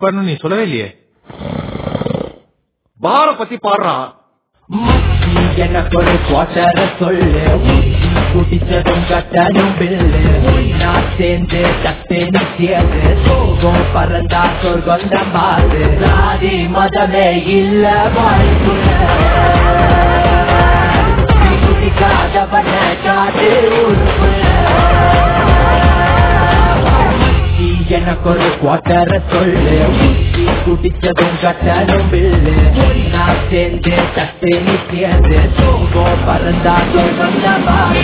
பாடணும் நீ சொல்லவே இல்லையே பார பத்தி பாடுறான் மச்சி எனக்கு ஒரு குவார்டர சொல்லு ஊசி குடிச்சதும் கட்டணும் பில்லு நான் சேர்ந்து தட்டு நிச்சயது சோகம் பறந்தா சொர்க்கம் தான் பாரு சாதி மதமே இல்ல வாழ்க்குள்ள குடிக்காதவன காட்டு ஊருக்குள்ள மச்சி எனக்கு ஒரு குவார்டர சொல்லு ஊசி குடிச்சதும் கட்டணும் பில்லு நான் சேர்ந்து தட்டு நிச்சயது சோகம் பறந்தா சொர்க்கம் தான் பாரு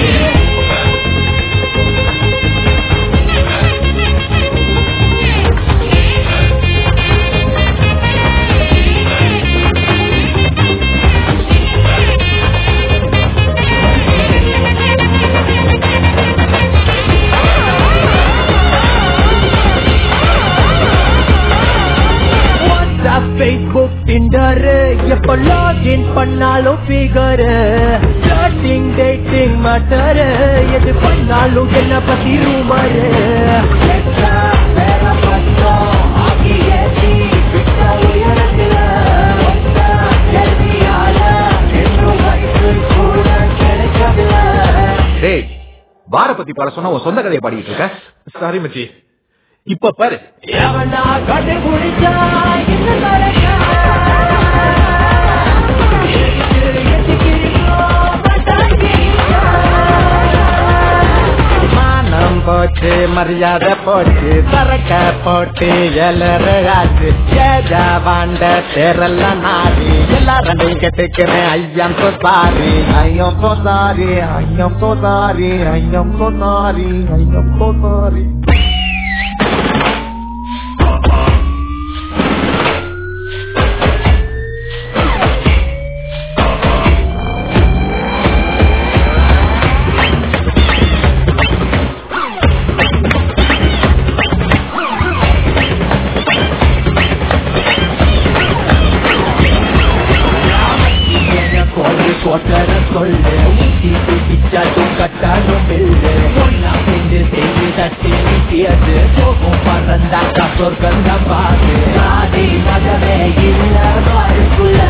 வாட்ஸ்அப் ஃபேஸ்புக் டிண்டர் எப்ப லாகின் பண்ணாலும் ஃபிகர் சாட்டிங் டேட்டிங் மேட்டர் எது பண்ணாலும் என்ன பத்தி ரூமர் டேய் பார பத்தி பாட சொன்னா உன் சொந்த கதையை பாடிட்டு இருக்க சாரி மச்சி இப்ப பாரு எவனா கண்டுபிடிச்சா என்ன நடக்கா மானம் போச்சு மரியாதை போச்சு சரக்க போட்டு எல்லராச்சு ஏஜா வாண்ட தெரல்ல நாடி எல்லாரும் கெட்டுக்கிறேன் I'm so sorry I'm so sorry I'm so sorry I'm so sorry I'm so sorry கோழி கோட்டர சொல்லு ஊசி குடிச்சாலும் கட்டாலும் பில்லு ஒன்னா செஞ்சு செய்து தட்டி நிற்கிறது போகும் பறந்தாக்கா சொர்க்கம் தான் பாரு ஆதி மதமே இல்ல வாழ்க்குள்ள